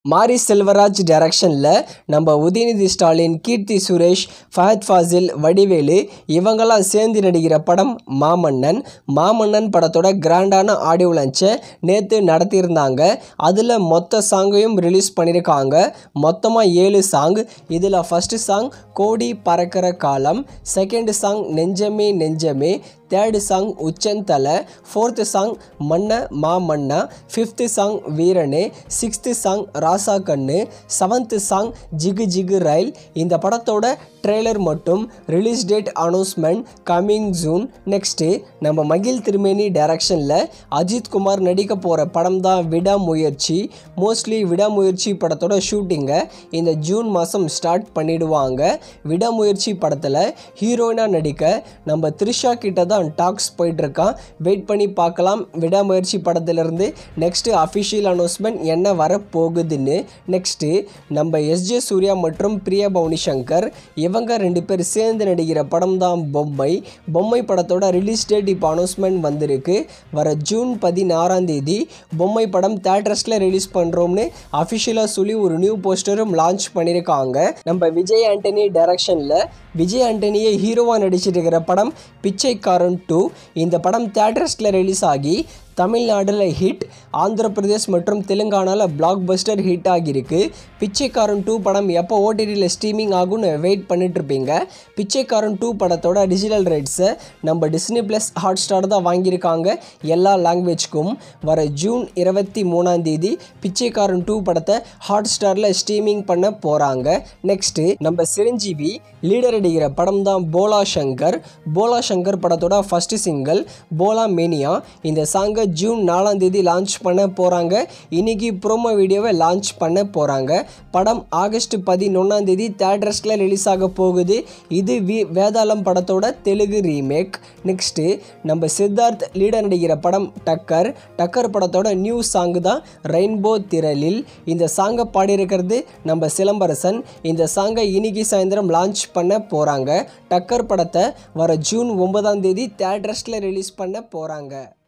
மாரி செல்வராஜ் டைரக்ஷனில் நம்ம உதயநிதி ஸ்டாலின் கீர்த்தி சுரேஷ் ஃபஹத் ஃபாசில் வடிவேலு இவங்கெல்லாம் சேர்ந்து நடிக்கிற படம் மாமன்னன் மாமன்னன் படத்தோட கிராண்டான ஆடியோ லான்ச்சை நேற்று நடத்தியிருந்தாங்க அதில் மொத்த சாங்கையும் ரிலீஸ் பண்ணியிருக்காங்க மொத்தமாக ஏழு சாங் இதில் ஃபஸ்ட்டு சாங் கோடி பறக்கிற காலம் செகண்ட் சாங் நெஞ்சமே நெஞ்சமே தேர்டு சாங் உச்சந்தலை ஃபோர்த்து சாங் மன்ன மா மன்னா ஃபிஃப்த்து சாங் வீரனே சிக்ஸ்த்து சாங் ராசா கண்ணு செவன்த்து சாங் ஜிகு ஜிகு ரயில் இந்த படத்தோட ட்ரெய்லர் மட்டும் release date announcement coming June next நம்ம மகிழ் திருமேனி டைரக்ஷனில் அஜித் குமார் நடிக்க போகிற படம் தான் விடாமுயற்சி மோஸ்ட்லி விடாமுயற்சி படத்தோட ஷூட்டிங்கை இந்த ஜூன் மாதம் ஸ்டார்ட் பண்ணிடுவாங்க விடாமுயற்சி படத்தில் ஹீரோயினாக நடிக்க நம்ம த்ரிஷா கிட்ட தான் டாக்ஸ் போயிட்டுருக்கான் வெயிட் பண்ணி பார்க்கலாம் விடாமுயற்சி படத்திலிருந்து நெக்ஸ்ட்டு அஃபிஷியல் அனௌன்ஸ்மெண்ட் என்ன வர போகுதுன்னு நெக்ஸ்ட்டு நம்ம எஸ்ஜே சூர்யா மற்றும் பிரியா பவுனி சங்கர் இவங்க ரெண்டு பேர் சேர்ந்து நடிக்கிற படம் தான் பொம்மை பொம்மை படத்தோட ரிலீஸ் டேட் இப்போ அனௌன்ஸ்மெண்ட் வந்திருக்கு வர ஜூன் பதினாறாம் தேதி பொம்மை படம் தேட்டர்ஸில் ரிலீஸ் பண்ணுறோம்னு அஃபிஷியலாக சொல்லி ஒரு நியூ போஸ்டரும் லான்ச் பண்ணியிருக்காங்க நம்ம விஜய் ஆண்டனி டைரக்ஷனில் விஜய் ஆண்டனியை ஹீரோவாக நடிச்சிட்டு இருக்கிற படம் பிச்சைக்காரன் டூ இந்த படம் தேட்டர்ஸில் ரிலீஸ் ஆகி தமிழ்நாட்டில் ஹிட் ஆந்திர பிரதேஷ் மற்றும் தெலுங்கானாவில் பிளாக் பஸ்டர் ஹிட் ஆகியிருக்கு பிச்சைக்காரன் டூ படம் எப்போ ஓடிடியில் ஸ்ட்ரீமிங் ஆகும்னு வெயிட் பண்ணிட்டுருப்பீங்க பிச்சைக்காரன் டூ படத்தோட டிஜிட்டல் ரைட்ஸை நம்ம டிஸ்னி ப்ளஸ் ஹாட் ஸ்டார் தான் வாங்கியிருக்காங்க எல்லா லாங்குவேஜ்க்கும் வர ஜூன் இருபத்தி மூணாம் தேதி பிச்சைக்காரன் டூ படத்தை ஹாட் ஸ்டாரில் ஸ்ட்ரீமிங் பண்ண போகிறாங்க நெக்ஸ்ட்டு நம்ம சிரஞ்சீவி லீடர் அடிக்கிற படம் தான் போலா சங்கர் போலா சங்கர் படத்தோட ஃபஸ்ட்டு சிங்கிள் போலா மேனியா இந்த சாங்கை ஜூன் நாலாம் தேதி லான்ச் பண்ண போகிறாங்க இன்னைக்கு ப்ரோமோ வீடியோவை லான்ச் பண்ண போகிறாங்க படம் ஆகஸ்ட் பதினொன்றாம் தேதி தேட்டர்ஸில் ரிலீஸ் ஆக போகுது இது வி வேதாளம் படத்தோட தெலுங்கு ரீமேக் நெக்ஸ்ட்டு நம்ம சித்தார்த் லீடர் நடிக்கிற படம் டக்கர் டக்கர் படத்தோட நியூ சாங் தான் ரெயின்போ திரளில் இந்த சாங்கை பாடியிருக்கிறது நம்ம சிலம்பரசன் இந்த சாங்கை இன்னைக்கு சாயந்தரம் லான்ச் பண்ண போகிறாங்க டக்கர் படத்தை வர ஜூன் ஒன்பதாம் தேதி தேட்டர்ஸில் ரிலீஸ் பண்ண போகிறாங்க